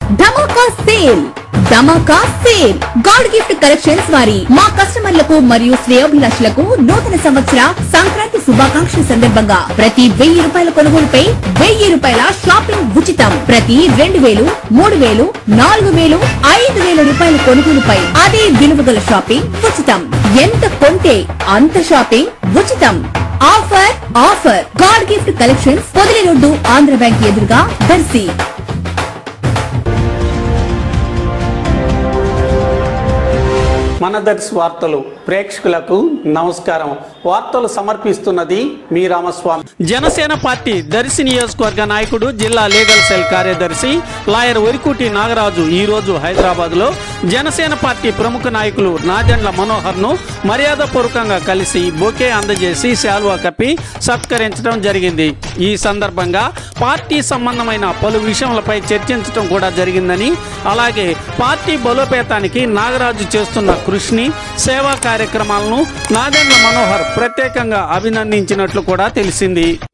ధమాకా sale dhamaka sale God gift collections వారి మా కస్టమర్లకు మరియు శ్రేయోభిలాషులకు నూతన సంవత్సర సంక్రాంతి శుభాకాంక్షల సందర్భంగా ప్రతి వెయ్యి రూపాయల కొనుగోలుపై వెయ్యి రూపాయల షాపింగ్ ఉచితం ప్రతి రెండు వేలు మూడు వేలు నాలుగు వేలు ఐదు వేల రూపాయల కొనుగోలుపై అదే విలువ గల షాపింగ్ ఉచితం ఎంత కొంటే అంత షాపింగ్ ఉచితం offer offer God gift collections Podili road Andhra bank ఎదురుగా దర్శి మన దర్శి వార్తలు ప్రేక్షకులకు నమస్కారం వార్తలు సమర్పిస్తున్నది మీ రామస్వామి జనసేన పార్టీ దర్శి నియోజకవర్గ నాయకుడు జిల్లా లీగల్ సెల్ కార్యదర్శి లాయర్ వరికుటి నాగరాజు ఈ రోజు హైదరాబాద్ లో జనసేన పార్టీ ప్రముఖ నాయకులు నాదెండ్ల మనోహర్ ను మర్యాదపూర్వకంగా కలిసి బొకే అందజేసి శాల్వా కప్పి సత్కరించడం జరిగింది ఈ సందర్భంగా పార్టీ సంబంధమైన పలు విషయములపై చర్చించడం కూడా జరిగిందని అలాగే పార్టీ బలోపేతానికి నాగరాజు చేస్తున్న కృషిని సేవా కార్యక్రమాలను నాదెండ్ల మనోహర్ ప్రత్యేకంగా అభినందించినట్లు కూడా తెలిసింది